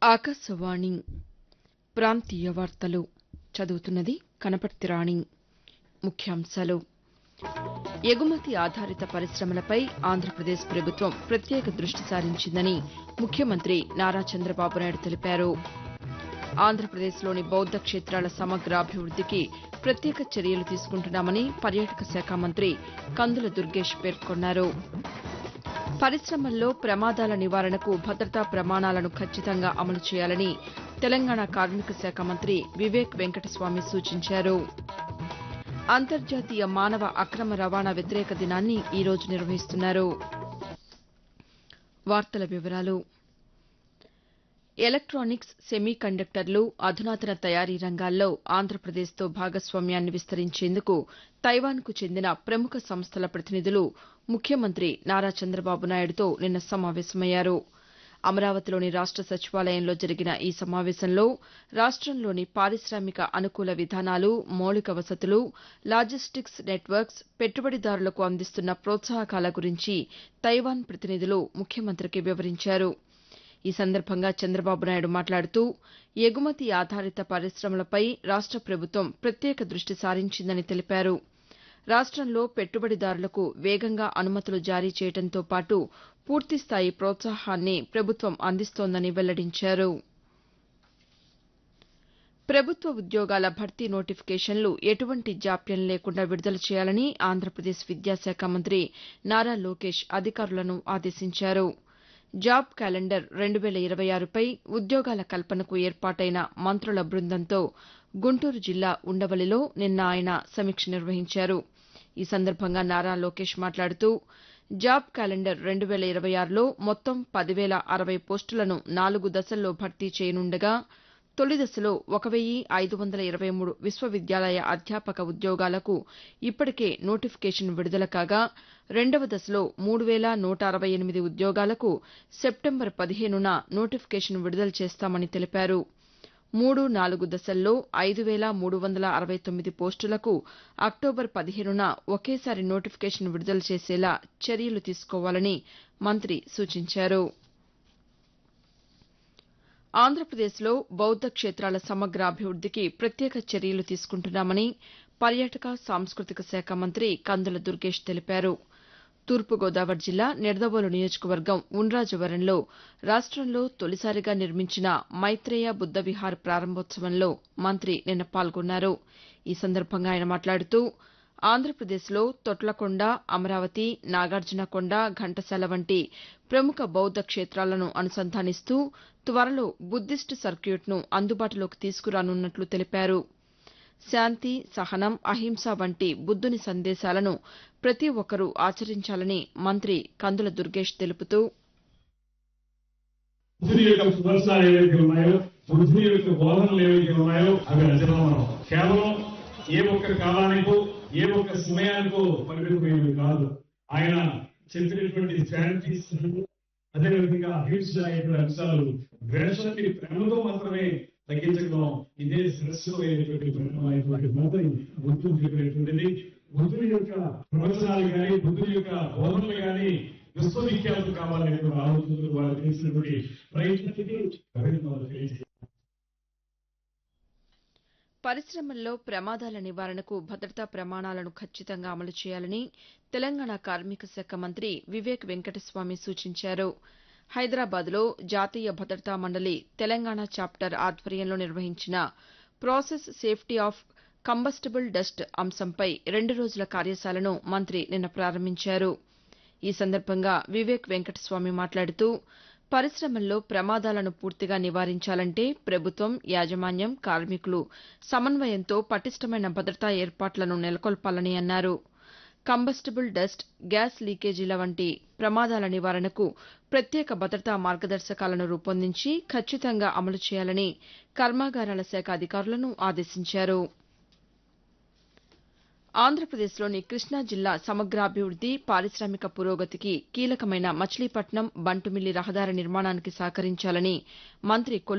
ఆకాశవాణి ప్రాంతీయ వార్తలు చదువుతున్నది కనపర్తి రాణి ముఖ్యాంశాలు ఎగుమతి ఆధారిత పరిశమలపై ఆంధ్రప్రదేశ్ ప్రభుత్వం ప్రత్యేక దృష్టి సారించిందని ముఖ్యమంత్రి నారా చంద్రబాబు నాయుడు తెలిపారు ఆంధ్రప్రదేశ్లోని బౌద్ద క్షేతాల సమగ్రాభివృద్దికి ప్రత్యేక చర్యలు తీసుకుంటున్నామని పర్యాటక శాఖ మంత్రి కందుల దుర్గేష్ పేర్కొన్నారు పరిశమల్లో ప్రమాదాల నివారణకు భద్రతా ప్రమాణాలను ఖచ్చితంగా అమలు చేయాలని తెలంగాణ కార్మిక శాఖ మంత్రి వివేక్ వెంకటస్వామి సూచించారు అంతర్జాతీయ మానవ అక్రమ రవాణా వ్యతిరేక దినాన్ని ఈ రోజు నిర్వహిస్తున్నారు ఎలక్టానిక్స్ సెమీ కండక్టర్లు అధునాతన తయారీ రంగాల్లో ఆంధ్రప్రదేశ్తో భాగస్వామ్యాన్ని విస్తరించేందుకు తైవాన్కు చెందిన ప్రముఖ సంస్థల ప్రతినిధులు ముఖ్యమంత్రి నారా చంద్రబాబు నాయుడుతో నిన్న సమావేశమయ్యారు అమరావతిలోని రాష్ట సచివాలయంలో జరిగిన ఈ సమావేశంలో రాష్టంలోని పారిశామిక అనుకూల విధానాలు మౌలిక వసతులు లాజిస్టిక్స్ నెట్వర్క్స్ పెట్టుబడిదారులకు అందిస్తున్న ప్రోత్సాహకాల గురించి తైవాన్ ప్రతినిధులు ముఖ్యమంత్రికి వివరించారు ఈ సందర్భంగా చంద్రబాబు నాయుడు మాట్లాడుతూ ఎగుమతి ఆధారిత పరిశమలపై రాష్ట ప్రభుత్వం ప్రత్యేక దృష్టి సారించిందని తెలిపారు రాష్టంలో పెట్టుబడిదారులకు వేగంగా అనుమతులు జారీ చేయడంతో పాటు పూర్తిస్థాయి ప్రోత్సాహాన్ని ప్రభుత్వం అందిస్తోందని వెల్లడించారు ప్రభుత్వ ఉద్యోగాల భర్తీ నోటిఫికేషన్లు ఎటువంటి జాప్యం లేకుండా విడుదల చేయాలని ఆంధ్రప్రదేశ్ విద్యాశాఖ మంత్రి నారా లోకేష్ అధికారులను ఆదేశించారు జాబ్ క్యాలెండర్ రెండు వేల ఇరవై ఆరుపై ఉద్యోగాల కల్పనకు ఏర్పాటైన మంత్రుల బృందంతో గుంటూరు జిల్లా ఉండవల్లిలో నిన్న ఆయన సమీక్ష నిర్వహించారు ఈ సందర్భంగా నారా లోకేష్ మాట్లాడుతూ జాబ్ క్యాలెండర్ రెండు వేల ఇరవై ఆరులో మొత్తం పదివేల అరవై పోస్టులను నాలుగు దశల్లో భర్తీ చేయనుండగా తొలి దశలో ఒక వెయ్యి ఐదు వందల ఇరవై మూడు విశ్వవిద్యాలయ అధ్యాపక ఉద్యోగాలకు ఇప్పటికే నోటిఫికేషన్ విడుదల కాగా రెండవ దశలో మూడు వేల నూట అరవై ఎనిమిది ఉద్యోగాలకు సెప్టెంబర్ పదిహేనున నోటిఫికేషన్ విడుదల చేస్తామని తెలిపారు మూడు నాలుగు దశల్లో ఐదు వేల మూడు వందల అరవై తొమ్మిది పోస్టులకు అక్టోబర్ పదిహేనున ఒకేసారి నోటిఫికేషన్ విడుదల చేసేలా చర్యలు తీసుకోవాలని మంత్రి సూచించారు ఆంధ్రప్రదేశ్లో బౌద్ద క్షేతాల సమగ్ర అభివృద్దికి ప్రత్యేక చర్యలు తీసుకుంటున్నామని పర్యాటక సాంస్కృతిక శాఖ మంత్రి కందుల దుర్గేష్ తెలిపారు తూర్పుగోదావరి జిల్లా నిడదవోలు నియోజకవర్గం ఉండ్రాజవరంలో రాష్టంలో తొలిసారిగా నిర్మించిన మైత్రేయ బుద్ద విహార్ ప్రారంభోత్సవంలో మంత్రి నిన్న పాల్గొన్నారు ఈ సందర్భంగా ఆయన మాట్లాడుతూ ఆంధ్రప్రదేశ్లో తొట్లకొండ అమరావతి నాగార్జునకొండ ఘంటసాల వంటి ప్రముఖ బౌద్ద క్షేతాలను అనుసంధానిస్తూ త్వరలో బుద్దిస్టు సర్క్యూట్ను అందుబాటులోకి తీసుకురానున్నట్లు తెలిపారు శాంతి సహనం అహింస వంటి బుద్దుని సందేశాలను ప్రతి ఒక్కరూ ఆచరించాలని మంత్రి కందుల దుర్గేష్ తెలుపుతూ బుద్ధుని యొక్క సుదర్శనాలు ఏవైతే ఉన్నాయో బుద్ధుని యొక్క బోధనలు ఏవైతే ఉన్నాయో అవి రచనలు కేవలం ఏ ఒక్క కాలానికో ఏ ఒక్క సమయానికో పరిమితమైనవి కాదు ఆయన చెప్పినటువంటి శాంతి అదేవిధంగా అహింస అనేటువంటి అంశాలు ద్వేషాన్ని ప్రేమతో మాత్రమే తగ్గించడం ఇదే శ్రేష్టమైనటువంటి పరిణామైనటువంటి మాత్రం బుద్ధుడు చెప్పినటువంటిది బుద్ధుని యొక్క ప్రవచనాలు కానీ బుద్ధుని యొక్క బోధనలు కానీ విశ్వవిఖ్యాతం కావాలనేటువంటి ఆలోచనలు వారు చేసినటువంటి ప్రయత్నానికి అభినందనలు తెలియజేయాలి పరిశ్రమల్లో ప్రమాదాల నివారణకు భద్రతా ప్రమాణాలను ఖచ్చితంగా అమలు చేయాలని తెలంగాణ కార్మిక శాఖ మంత్రి వివేక్ వెంకటస్వామి సూచించారు హైదరాబాద్లో జాతీయ భద్రతా మండలి తెలంగాణ చాప్టర్ ఆధ్వర్యంలో నిర్వహించిన process safety of combustible dust అంశంపై రెండు రోజుల కార్యశాలను మంత్రి నిన్న ప్రారంభించారు ఈ సందర్భంగా వివేక్ వెంకటస్వామి మాట్లాడుతూ పరిశ్రమల్లో ప్రమాదాలను పూర్తిగా నివారించాలంటే ప్రభుత్వం యాజమాన్యం కార్మికులు సమన్వయంతో పటిష్టమైన భద్రతా ఏర్పాట్లను నెలకొల్పాలని అన్నారు కంబస్టబుల్ డస్ట్ గ్యాస్ లీకేజీల వంటి ప్రమాదాల నివారణకు ప్రత్యేక భద్రతా మార్గదర్శకాలను రూపొందించి ఖచ్చితంగా అమలు చేయాలని కర్మాగారాల శాఖ అధికారులను ఆదేశించారు ఆంధ్రప్రదేశ్లోని కృష్ణా జిల్లా సమగ్రాభివృద్ది పారిశామిక పురోగతికి కీలకమైన మచిలీపట్నం బంటుమిల్లి రహదారి నిర్మాణానికి సహకరించాలని మంత్రి కొల్లు